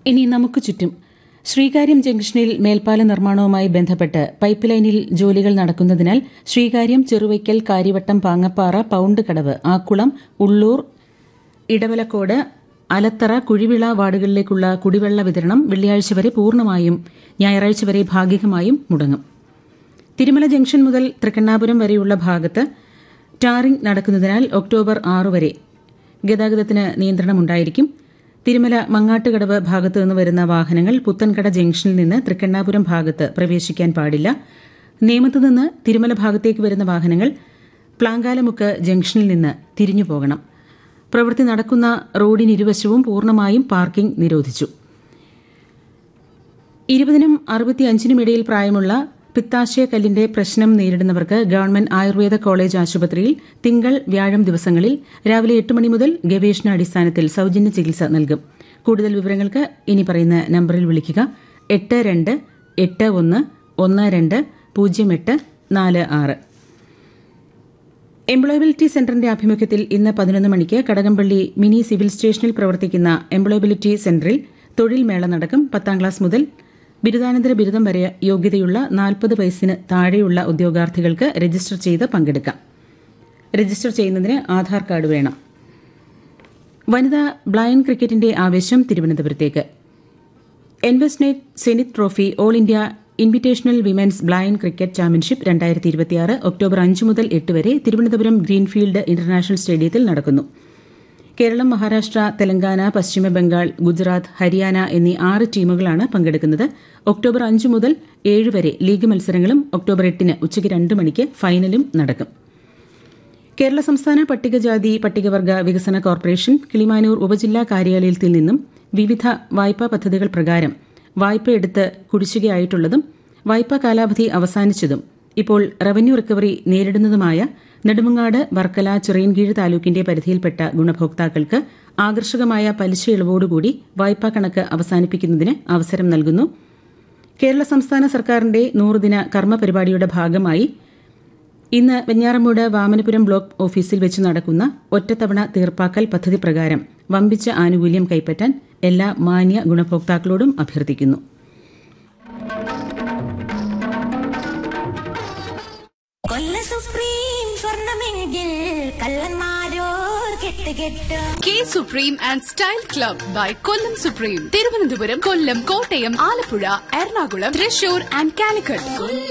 ഇനി നമുക്ക് ചുറ്റും ശ്രീകാര്യം ജംഗ്ഷനിൽ മേൽപ്പാല നിർമ്മാണവുമായി ബന്ധപ്പെട്ട് പൈപ്പ് ലൈനിൽ ജോലികൾ നടക്കുന്നതിനാൽ ശ്രീകാര്യം ചെറുവയ്ക്കൽ കാര്യവട്ടം പാങ്ങപ്പാറ പൌണ്ട് കടവ് ആക്കുളം ഉള്ളൂർ ഇടവലക്കോട് അലത്തറ കുഴിവിള വാർഡുകളിലേക്കുള്ള കുടിവെള്ള വിതരണം വെള്ളിയാഴ്ച വരെ പൂർണ്ണമായും ഞായറാഴ്ച വരെ ഭാഗികമായും മുടങ്ങും തിരുമല ജംഗ്ഷൻ മുതൽ തൃക്കണ്ണാപുരം വരെയുള്ള ഭാഗത്ത് ടാറിംഗ് നടക്കുന്നതിനാൽ ഒക്ടോബർ ആറ് വരെ ഗതാഗതത്തിന് നിയന്ത്രണമുണ്ടായിരിക്കും തിരുമല മങ്ങാട്ടുകടവ് ഭാഗത്തു നിന്ന് വരുന്ന വാഹനങ്ങൾ പുത്തൻകട ജംഗ്ഷനിൽ നിന്ന് തൃക്കണ്ണാപുരം ഭാഗത്ത് പ്രവേശിക്കാൻ പാടില്ല നേമത്ത് നിന്ന് തിരുമല ഭാഗത്തേക്ക് വരുന്ന വാഹനങ്ങൾ പ്ലാങ്കാലമുക്ക് ജംഗ്ഷനിൽ നിന്ന് തിരിഞ്ഞു പോകണം പ്രവൃത്തി നടക്കുന്ന റോഡിനിരുവശവും പൂർണ്ണമായും പാർക്കിംഗ് നിരോധിച്ചു ഇരുപതിനും അറുപത്തിയഞ്ചിനും ഇടയിൽ പ്രായമുള്ള പിത്താശയക്കല്ലിന്റെ പ്രശ്നം നേരിടുന്നവർക്ക് ഗവൺമെന്റ് ആയുർവേദ കോളേജ് ആശുപത്രിയിൽ തിങ്കൾ വ്യാഴം ദിവസങ്ങളിൽ രാവിലെ എട്ട് മണി മുതൽ ഗവേഷണാടിസ്ഥാനത്തിൽ സൌജന്യ ചികിത്സ നൽകും കൂടുതൽ വിവരങ്ങൾക്ക് ഇനി പറയുന്ന നമ്പറിൽ വിളിക്കുക എട്ട് രണ്ട് എട്ട് ഒന്ന് ഒന്ന് രണ്ട് പൂജ്യം എട്ട് നാല് ആറ് എംപ്ലോയബിലിറ്റി സെന്ററിന്റെ ആഭിമുഖ്യത്തിൽ ഇന്ന് പതിനൊന്ന് മണിക്ക് കടകംപള്ളി മിനി സിവിൽ സ്റ്റേഷനിൽ പ്രവർത്തിക്കുന്ന എംപ്ലോയബിലിറ്റി സെന്ററിൽ തൊഴിൽ മേള നടക്കും പത്താം ക്ലാസ് മുതൽ ബിരുദാനന്തര ബിരുദം വരെ യോഗ്യതയുള്ള നാൽപ്പത് വയസ്സിന് താഴെയുള്ള ഉദ്യോഗാർത്ഥികൾക്ക് രജിസ്റ്റർ ചെയ്ത് പങ്കെടുക്കാം രജിസ്റ്റർ ചെയ്യുന്നതിന് ആധാർ കാർഡ് വേണം വനിതാ ബ്ലൈൻഡ് ക്രിക്കറ്റിന്റെ ആവേശം തിരുവനന്തപുരത്തേക്ക് Envestnet Zenith trophy All India invitational women's blind cricket championship രണ്ടായിരത്തി ഇരുപത്തിയാറ് ഒക്ടോബർ അഞ്ച് മുതൽ എട്ട് വരെ തിരുവനന്തപുരം ഗ്രീൻഫീൽഡ് ഇന്റർനാഷണൽ സ്റ്റേഡിയത്തിൽ നടക്കുന്നു കേരളം മഹാരാഷ്ട്ര തെലങ്കാന പശ്ചിമ ബംഗാൾ ഗുജറാത്ത് ഹരിയാന എന്നീ ആറ് ടീമുകളാണ് പങ്കെടുക്കുന്നത് ഒക്ടോബർ അഞ്ച് മുതൽ ഏഴ് വരെ ലീഗ് മത്സരങ്ങളും ഒക്ടോബർ എട്ടിന് ഉച്ചയ്ക്ക് രണ്ട് മണിക്ക് ഫൈനലും നടക്കും കേരള സംസ്ഥാന പട്ടികജാതി പട്ടികവർഗ വികസന കോർപ്പറേഷൻ കിളിമാനൂർ ഉപജില്ലാ കാര്യാലയത്തിൽ നിന്നും വിവിധ വായ്പാ പദ്ധതികൾ പ്രകാരം വായ്പയെടുത്ത് കുടിശ്ശികയായിട്ടുള്ളതും വായ്പാ കാലാവധി അവസാനിച്ചതും ഇപ്പോൾ റവന്യൂ റിക്കവറി നേരിടുന്നതുമായ നെടുമങ്ങാട് വർക്കല ചിറയൻകീഴ് താലൂക്കിന്റെ പരിധിയിൽപ്പെട്ട ഗുണഭോക്താക്കൾക്ക് ആകർഷകമായ പലിശ ഇളവോടുകൂടി വായ്പാ കണക്ക് അവസാനിപ്പിക്കുന്നതിന് അവസരം നൽകുന്നു കേരള സംസ്ഥാന സർക്കാരിന്റെ നൂറുദിന കർമ്മ പരിപാടിയുടെ ഭാഗമായി ഇന്ന് വെഞ്ഞാറമൂട് വാമനപുരം ബ്ലോക്ക് ഓഫീസിൽ വെച്ച് നടക്കുന്ന ഒറ്റത്തവണ തീർപ്പാക്കൽ പദ്ധതി പ്രകാരം വമ്പിച്ച ആനുകൂല്യം കൈപ്പറ്റാൻ എല്ലാ മാന്യ ഗുണഭോക്താക്കളോടും അഭ്യർത്ഥിക്കുന്നു കൊല്ല സുപ്രീം സ്വർണമെങ്കിൽ കള്ളന്മാരോർ കെട്ട് കെട്ട് K supreme and style club by Kollam supreme Thiruvananthapuram Kollam Kottayam Alappuzha Ernakulam Thrissur and Calicut